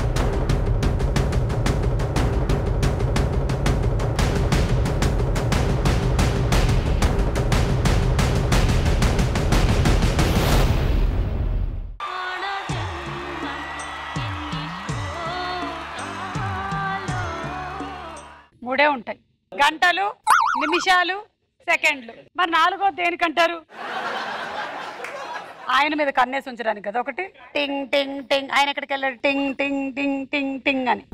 A: మూడే ఉంటాయి గంటలు నిమిషాలు సెకండ్లు మరి నాలుగో దేనికంటారు ఆయన మీద కన్నేసి ఉంచడానికి కదా ఒకటి టింగ్ టింగ్ టింగ్ ఆయన ఎక్కడికి వెళ్ళాడు టింగ్ టింగ్ టింగ్ టింగ్ టింగ్ అని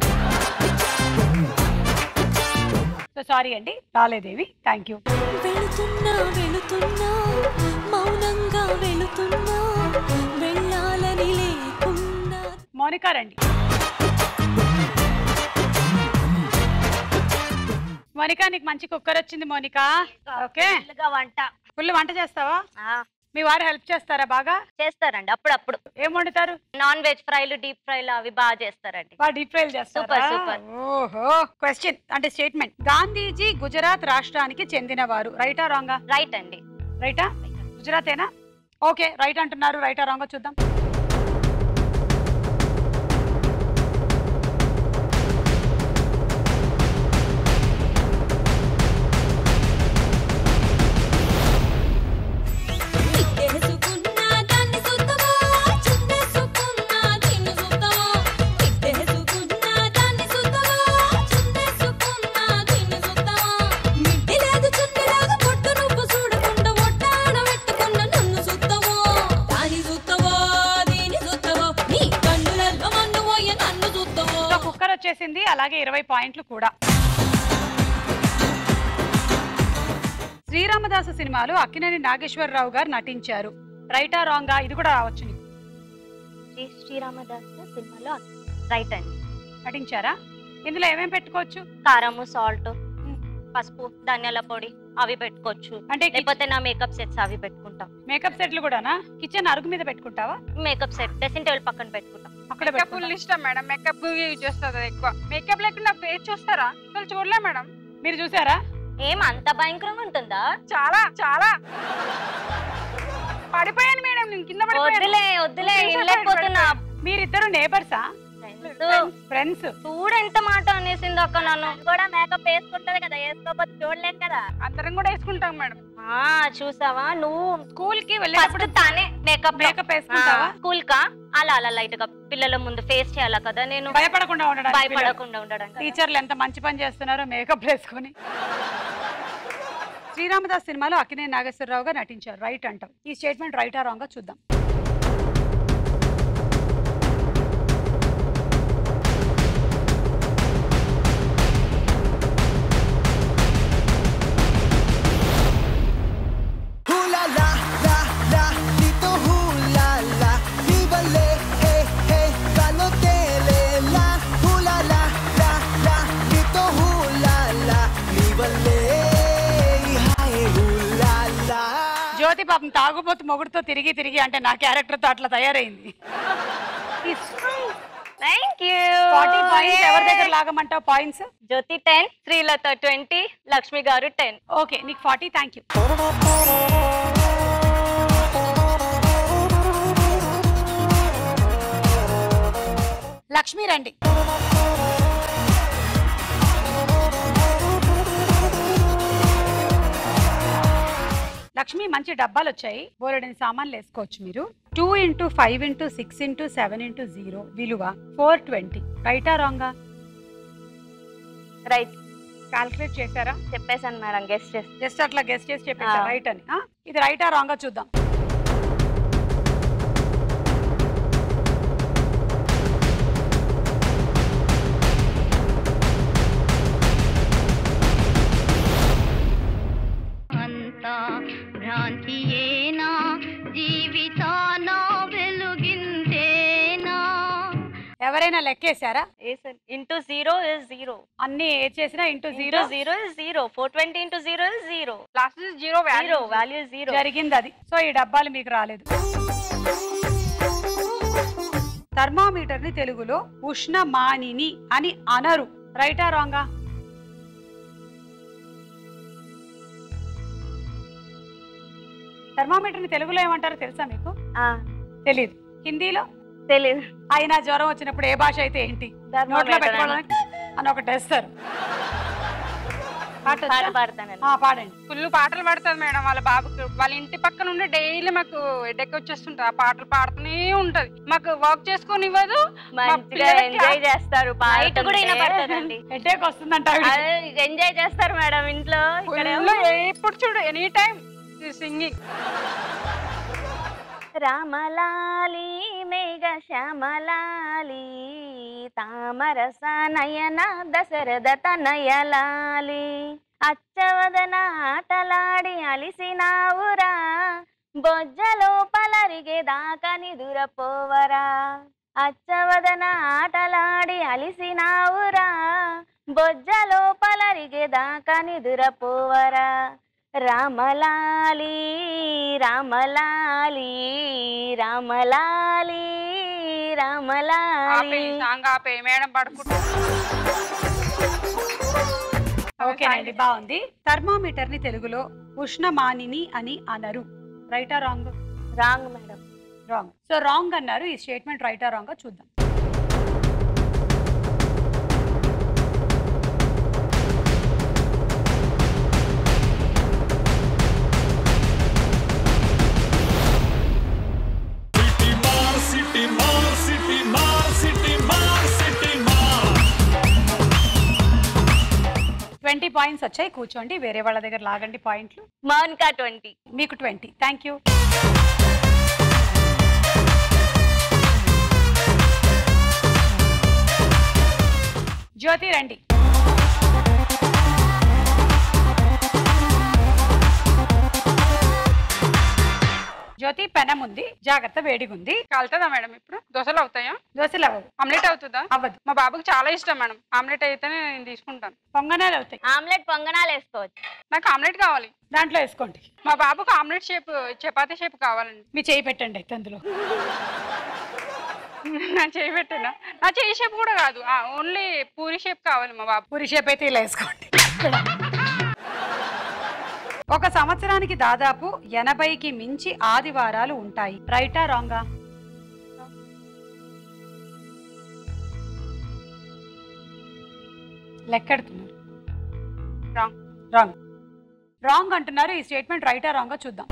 A: సో సారీ అండి రాలేదేవి థ్యాంక్ యూ
J: వెళుతున్నా వెళుతున్నా మౌనంగా వెళుతున్నా వెళ్ళాలని లేకున్నా
A: మోనికా రండి మోనికా నీకు మంచి కుక్కర్ వచ్చింది మోనికా ఓకే
C: వంట
A: ఫుల్ వంట చేస్తావా మీ వారు హెల్ప్ చేస్తారా బాగా
C: చేస్తారండి అప్పుడప్పుడు
A: ఏం వండుతారు
C: నాన్ వెజ్ ఫ్రైలు డీప్ ఫ్రైలు అవి బాగా చేస్తారండి
A: బాగా డీప్ ఫ్రైలు చేస్తారా
C: సూపర్ సూపర్
A: ఓహో క్వశ్చన్ అంటే స్టేట్మెంట్ గాంధీజీ గుజరాత్ రాష్ట్రానికి చెందినవారు రైటా రాంగా
C: రైట్ అండి
A: రైటా గుజరాతేనా ఓకే రైట్ అంటున్నారు రైటా రాంగా చూద్దాం
J: తిట్టేసుకున్నా దాన్ని సుత్తమా చుట్టేసుకున్నా దీన్ని సుత్తమా తిట్టేసుకున్నా దాన్ని సుత్తమా చుట్టేసుకున్నా దీన్ని సుత్తమా మిడ్డి లేదు చుట్టి లేదు పొట్టు నువ్వు చూడకుండా ఒట్టాడ పెట్టుకున్న నన్ను సుత్తమో దాని సుత్తవో దీని సుత్తవో నీ కన్నులలో మన్ను పోయి నన్ను సుత్తవో
A: సో కుక్కర్ వచ్చేసింది అలాగే ఇరవై పాయింట్లు కూడా శ్రీరామదాసు సినిమాలో అక్కినేని నాగేశ్వరరావు గారు నటించారు రైటా రాంగా ఇది కూడా రావచ్చు నీకు
C: శ్రీ శ్రీరామదాస్ సినిమాలో రైట్ అండి
A: నటించారా ఇందులో ఏమేం పెట్టుకోవచ్చు
C: కారము సాల్ట్ పసుపు ధనియాల పొడి అవి పెట్టుకోవచ్చు
A: అంటే
C: లేకపోతే నా మేకప్ సెట్స్ అవి పెట్టుకుంటాం
A: మేకప్ సెట్లు కూడానా కిచెన్ అరుగు మీద పెట్టుకుంటావా
C: మేకప్ సెట్ డ్రెస్సింగ్ టేబుల్ పక్కన పెట్టుకుంటాం
A: అక్కడ
E: మేకప్ ఫుల్ ఇష్టం మేడం మేకప్ యూజ్ చేస్తుంది ఎక్కువ మేకప్ లేకుండా ఫేస్ చూస్తారా అసలు చూడలే మేడం
A: మీరు చూసారా
C: ఏం అంత భయంకరంగా ఉంటుందా
E: చాలా చాలా పడిపోయాను మేడం నేను కింద
C: వద్దులే వద్దులే ఇళ్ళకపోతున్నా
A: మీరిద్దరు నేబర్సా ఫ్రెండ్స్
C: చూడు ఎంత మాట అనేసింది అక్క నన్ను కూడా మేకప్ వేసుకుంటది కదా వేసుకోకపోతే చూడలేం కదా
E: అందరం కూడా వేసుకుంటాం మేడం
C: ఆ చూసావా నువ్వు
A: స్కూల్ కి
C: వెళ్ళేటప్పుడు తానే మేకప్
A: మేకప్ వేసుకుంటావా?
C: స్కూల్ కా అలా అలా లైట్ గా పిల్లల ముందు ఫేస్ చేయాలా కదా నేను
A: భయపడకుండా ఉండడానికి
C: భయపడకుండా ఉండడానికి
A: టీచర్లు ఎంత మంచి పని చేస్తున్నారో మేకప్ వేసుకొని శ్రీరామదాస్ సినిమాలో అక్కినేని నాగేశ్వరరావు గారు నటించారు రైట్ అంటాం ఈ స్టేట్మెంట్ రైటా రాంగ్ చూద్దాం
B: Hula la la la, dito hula la, vívale, eh eh, calotele la, hula la la la, dito hula la, vívale, hi hula la.
A: జ్యోతి పాపం తాగుబోతు మొగుడుతో తిరిగి తిరిగి అంటే నా క్యారెక్టర్ తో అట్లా తయారైంది
C: థ్యాంక్ యూ
A: ఫార్టీ పాయింట్స్ ఎవరి దగ్గర లాగమంటావు points
C: Jyothi ten Srilatha twenty Lakshmi గారు టెన్
A: ఓకే నీకు ఫార్టీ థ్యాంక్ యూ లక్ష్మి రండి లక్ష్మి మంచి డబ్బాలు వచ్చాయి బోలెడని సామాన్లు వేసుకోవచ్చు మీరు two into five into six into seven into zero విలువ ఫోర్ ట్వంటీ రైటా రాంగా
C: రైట్
A: క్యాల్కులేట్ చేశారా
C: చెప్పేసాను మేడం గెస్ట్ చేసి
A: జస్ట్ అట్లా గెస్ట్ చేసి చెప్పేసారు
C: ఆ.
A: రైట్ అని ఆ? ఇది రైటా రాంగా చూద్దాం
J: అంతా భ్రాంతియేనా జీవితాన వెలుగిందేనా
A: ఎవరైనా లెక్కేశారా
C: ఇంటూ జీరో ఇస్ జీరో
A: అన్ని ఏ చేసినా into
C: zero
A: zero
C: zero is zero four twenty into zero is zero
E: last zero
C: zero value zero
A: జరిగింది అది సో ఈ డబ్బాలు మీకు రాలేదు థర్మామీటర్ ని తెలుగులో ఉష్ణమానిని అని అనరు రైటా రాంగా థర్మామీటర్ ని తెలుగులో ఏమంటారో తెలుసా మీకు తెలీదు హిందీలో
C: తెలీదు
A: అయినా జ్వరం వచ్చినప్పుడు ఏ భాష అయితే ఏంటి నోట్లో పెట్టుకోవడానికి అని ఒకటి వేస్తారు పాట వచ్చా?
C: పాట పాడతానండి
A: ఆ, పాడండి
E: ఫుల్ పాటలు పాడుతుంది మేడం వాళ్ళ బాబుకి వాళ్ళ ఇంటి పక్కన ఉండి డైలీ మాకు ఎడ్డెక్ వచ్చేస్తుంటది ఆ పాటలు పాడుతూనే ఉంటది మాకు వర్క్ చేసుకొని ఇవ్వదు మా
C: మంచిగా
E: పిల్లలకి
C: ఎంజాయ్ చేస్తారు నైట్ కూడా
E: పాడుతుంటే
C: వినపడుతుందండి
A: హెడ్ఏక్ వస్తుందంట
C: ఎంజాయ్ చేస్తారు మేడం ఇంట్లో ఇక్కడ
E: Full ఎప్పుడు చూడు ఎనీ టైం సింగింగ్
C: రామలాలి మేఘ శ్యామలాలి తామరస నయన దశరథ తనయలాలి అచ్చవదన ఆటలాడి అలిసినావురా బొజ్జలో పలరిగే దాకా నిదురపోవరా అచ్చవదన ఆటలాడి అలిసినావురా బొజ్జలో పలరిగే దాకా నిదురపోవరా రామలాలి రామలాలి రామలాలి
E: ఆపే
C: రామలాలి
E: సాంగ్ ఆపే మేడం పడుకుంటా
A: ఓకేనండి బాగుంది థర్మామీటర్ ని తెలుగులో ఉష్ణమానిని అని అనరు రైటా wrong
C: wrong madam
A: wrong so wrong అన్నారు ఈ స్టేట్మెంట్ రైటా రాంగ్ చూద్దాం
H: మార్ సిటీ మార్ సిటీ మార్ సిటీ మార్ సిటీ మార్
A: ట్వంటీ పాయింట్స్ వచ్చాయి కూర్చోండి వేరే వాళ్ళ దగ్గర లాగండి పాయింట్లు
C: మౌన్కా ట్వంటీ
A: మీకు ట్వంటీ థ్యాంక్ యూ జ్యోతి రండి జ్యోతి పెనం ఉంది జాగ్రత్త వేడిగా ఉంది
E: కలుతుందా మేడం ఇప్పుడు దోశలు అవుతాయా
A: దోశలు అవ్వవు
E: ఆమ్లెట్ అవుతుందా
A: అవ్వదు
E: మా బాబుకి చాలా ఇష్టం మేడం ఆమ్లెట్ అయితేనే నేను తీసుకుంటాను
A: పొంగనాలు అవుతాయి
C: ఆమ్లెట్ పొంగనాలు వేసుకోవచ్చు
E: నాకు ఆమ్లెట్ కావాలి
A: దాంట్లో వేసుకోండి
E: మా బాబుకి ఆమ్లెట్ షేప్ చపాతీ షేప్ కావాలండి
A: మీ చేయి పెట్టండి అయితే అందులో
E: నా చేయి పెట్టినా నా చేయి షేప్ కూడా కాదు ఓన్లీ పూరి షేప్ కావాలి మా బాబు
A: పూరి షేప్ అయితే ఇలా వేసుకోండి ఒక సంవత్సరానికి దాదాపు ఎనభైకి మించి ఆదివారాలు ఉంటాయి రైటా రాంగా లెక్కెడుతున్నారు
E: రాంగ్
A: రాంగ్ రాంగ్ అంటున్నారు ఈ స్టేట్మెంట్ రైటా రాంగా చూద్దాం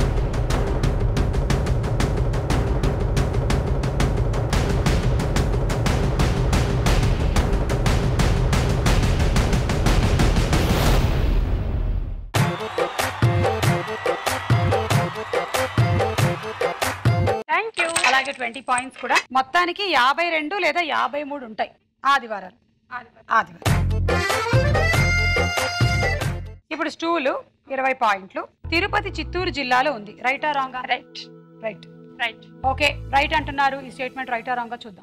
E: థ్యాంక్ యూ
A: అలాగే ట్వంటీ పాయింట్స్ కూడా మొత్తానికి యాభై రెండు లేదా యాభై మూడు ఉంటాయి ఆదివారాలు ఆదివారం ఇప్పుడు స్టూలు ఇరవై పాయింట్లు తిరుపతి చిత్తూరు జిల్లాలో ఉంది రైటా రాంగా
E: right
A: right
E: right
A: okay right అంటున్నారు ఈ స్టేట్మెంట్ రైటా రాంగా చూద్దాం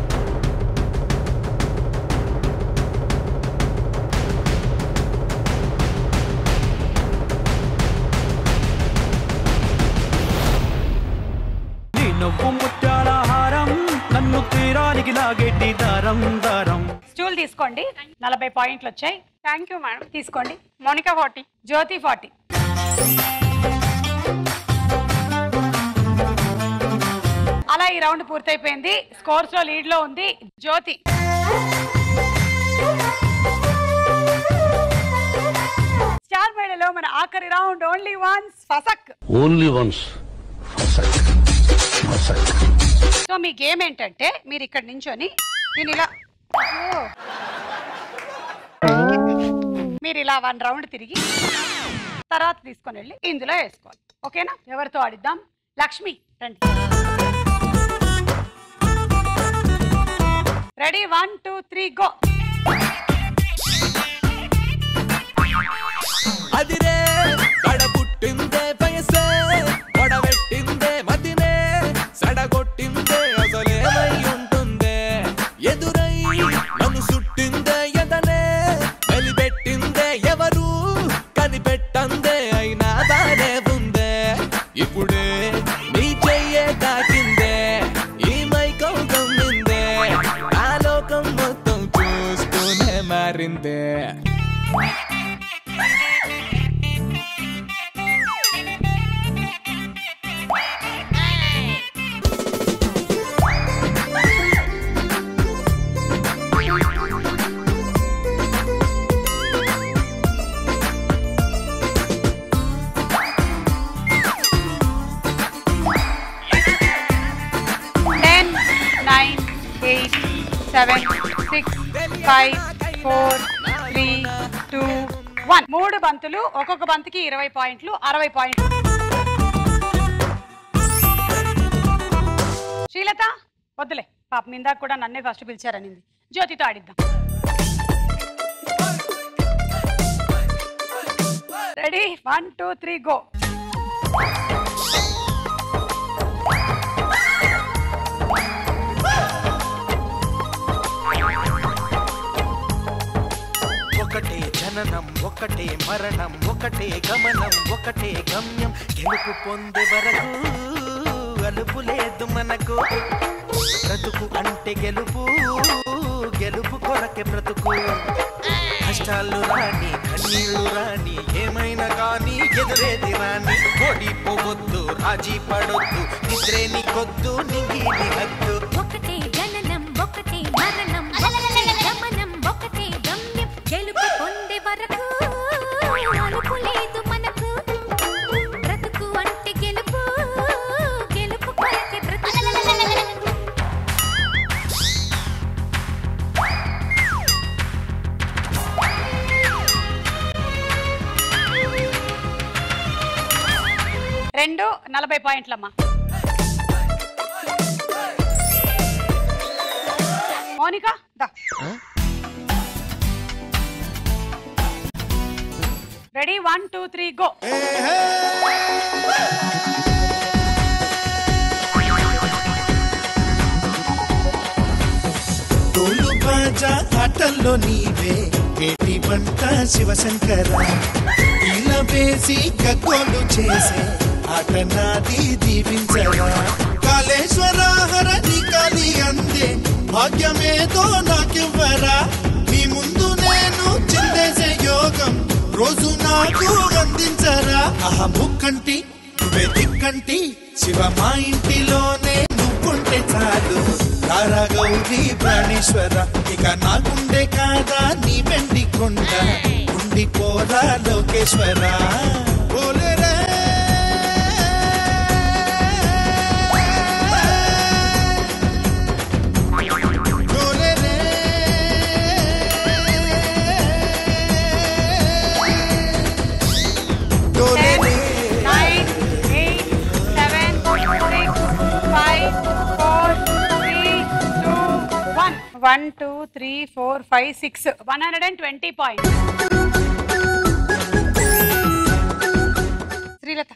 Q: నీ నవ్వు ముత్యాల హారం నన్ను తీరానికి లాగేటి దారం దారం
A: స్టూల్ తీసుకోండి నలభై పాయింట్లు వచ్చాయి
E: థ్యాంక్ యూ మేడం
A: తీసుకోండి
E: మోనికా ఫార్టీ
A: జ్యోతి ఫార్టీ అలా ఈ రౌండ్ పూర్తయిపోయింది స్కోర్స్ లో లీడ్ లో ఉంది జ్యోతి స్టార్ మేడలో మన ఆఖరి రౌండ్ ఓన్లీ వన్స్ ఫసక్
R: ఓన్లీ వన్స్
A: సో మీ గేమ్ ఏంటంటే మీరు ఇక్కడ నించొని నేను ఇలా అయ్యో. మీరు ఇలా వన్ రౌండ్ తిరిగి తర్వాత తీసుకొని వెళ్ళి ఇందులో వేసుకోవాలి ఓకేనా ఎవరితో ఆడిద్దాం లక్ష్మి రండి ready one two three go
B: అదిరే కడపుట్టిందే వయసే వడబెట్టిందే మతినే సడగొట్టిందే అసలేమై ఉంటుందే ఎదురే
O: మారిందే
A: ten nine eight seven six five four three two one మూడు బంతులు ఒక్కొక్క బంతికి ఇరవై పాయింట్లు అరవై పాయింట్లు శ్రీలత వద్దులే పాపం ఇందాక కూడా నన్నే ఫస్ట్ పిలిచారనింది జ్యోతితో ఆడిద్దాం ready one two three go
R: ఒకటే జననం ఒకటే మరణం ఒకటే గమనం ఒకటే గమ్యం గెలుపు పొందే వరకు అలుపు లేదు మనకు బ్రతుకు అంటే గెలుపు గెలుపు కొరకే బ్రతుకు కష్టాలు రాని కన్నీళ్లు రాని ఏమైనా కానీ ఎదురేది రాని ఓడిపోవద్దు రాజీ పడొద్దు నిద్రేని కొద్దు నింగిని హద్దు
J: ఒకటే జననం ఒకటే మరణం ఒకటే గమనం ఒకటే గమ్యం గెలుపు పొందే వరకు అలుపు లేదు మనకు బ్రతుకు అంటే గెలుపు గెలుపు కొరకే బ్రతుకు
A: రెండు నలభై పాయింట్లమ్మా మౌనిక దా ready one two three go
S: తోలు బాజా ఆటల్లో నీవే ఏటి వంట శివశంకర ఇలా వేసి గగ్గోలు చేసే ఆట నాది దీవించరా కాళేశ్వర హర నీ కాలి అందే భాగ్యమేదో నాకివ్వరా మీ ముందు నేను చిందేసే యోగం రోజు నాకు అందించరా ఆహా ముక్కంటి నువ్వే దిక్కంటి శివ మా ఇంటిలోనే నువ్వుంటే చాలు రారా గౌరీ ప్రాణేశ్వర ఇక నాకుండే కాదా నీ వెండి కొండ ఉండిపోరా లోకేశ్వర ఓలేరే ఓలేరే ఓలేరే
A: nine eight seven six five four three two one one two three four five six one hundred and twenty point Srilatha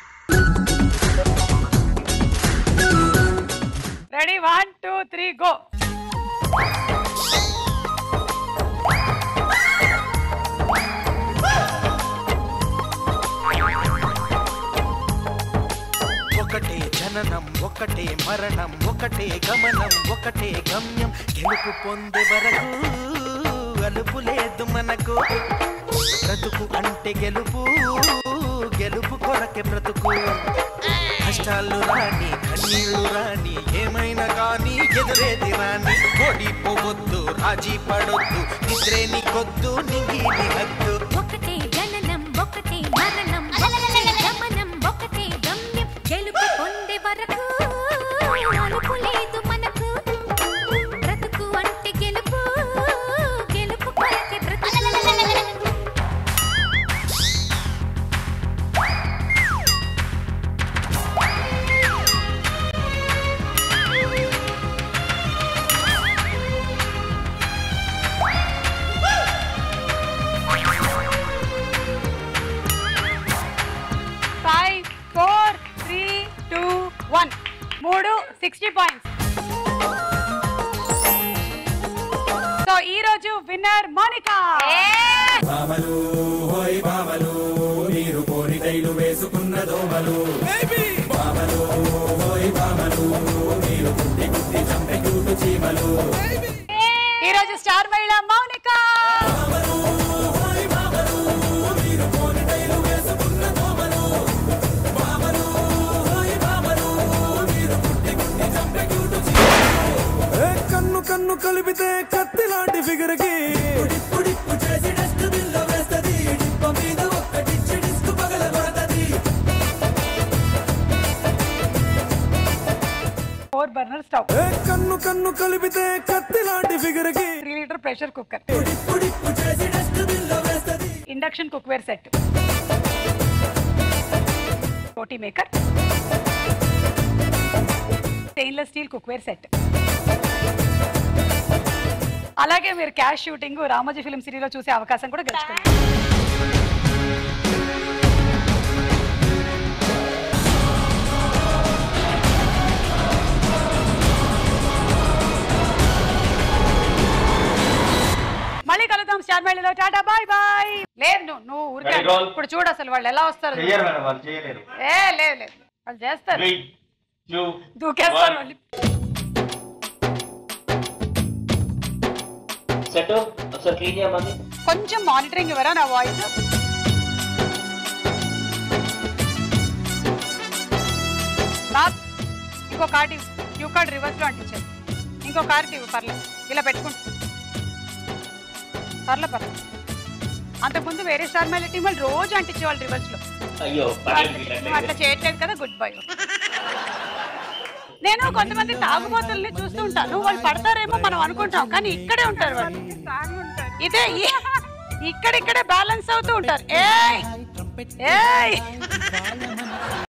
A: ready one two three go
R: ఒకటే జననం ఒకటే మరణం ఒకటే గమనం ఒకటే గమ్యం గెలుపు పొందే వరకు అలుపు లేదు మనకు బ్రతుకు అంటే గెలుపు గెలుపు కొరకే బ్రతుకు కష్టాలు రాని కన్నీళ్లు రాని ఏమైనా కానీ ఎదురేది రాని ఓడిపోవద్దు రాజీ పడొద్దు నిద్రేని కొద్దు నింగిని హద్దు
J: ఒకటే జననం ఒకటే మరణం ఒకటే గమనం ఒకటే గమ్యం గెలుపు పొందే వరకు అలుపు లేదు మనకు బ్రతుకు అంటే గెలుపు గెలుపు కొరకే బ్రతుకు
A: five four three two one మూడు సిక్స్టీ పాయింట్స్ సో ఈ రోజు విన్నర్ మోనికా
H: భామలు హోయ్ భామలు నీరు కోరి తైలు వేసుకున్న దోమలు భామలు హోయ్ భామలు నీరు కుట్టి కుట్టి చంపె కూటు చీమలు
A: ఈ రోజు స్టార్ మహిళ మౌనిక
B: కలిపితే కత్తి లాంటి ఫిగర్ కి
A: three litre pressure cooker induction cookware set roti maker stainless steel cookware set అలాగే మీరు క్యాష్ షూటింగ్ రామోజీ ఫిలిం సిటీలో చూసే అవకాశం కూడా గెలుచుకున్నారు మళ్ళీ కలుద్దాం స్టార్ మైల్లో టాటా బాయ్ బాయ్ లేదు నువ్వు నువ్వు ఊరికే
T: Ready, roll.
A: ఇప్పుడు చూడు అసలు వాళ్ళు ఎలా వస్తారు
T: చెయ్యరు మేడం వాళ్ళు చేయలేరు
A: ఏ లేదు లేదు వాళ్ళు చేస్తారు
T: త్రీ టూ
A: దూకేస్తారు వాళ్ళు
T: సెట్ ఒకసారి క్లీన్ చేయమంది
A: కొంచెం మానిటరింగ్ ఇవ్వరా నా వాయిస్ బాబ్ ఇంకో కార్డు ఇవ్వు. క్యూ కార్డ్ రివర్స్ లో అంటించారు ఇంకో కార్డు ఇవ్వు పర్లేదు ఇలా పెట్టుకుంటా పర్లే పర్లేదు అంతకుముందు వేరే స్టార్ మైల్ టీం వాళ్ళు రోజు అంటించేవాళ్ళు రివర్స్ లో
T: అయ్యో
A: నువ్వు అట్లా చేయట్లేదు కదా గుడ్ బై నేను కొంతమంది తాగుబోతుల్ని చూస్తూ ఉంటాను వాళ్ళు పడతారేమో మనం అనుకుంటాం కానీ ఇక్కడే ఉంటారు వాళ్ళు ఇదే ఈ- ఇక్కడిక్కడే బ్యాలెన్స్ అవుతూ ఉంటారు ఏయ్ ఏయ్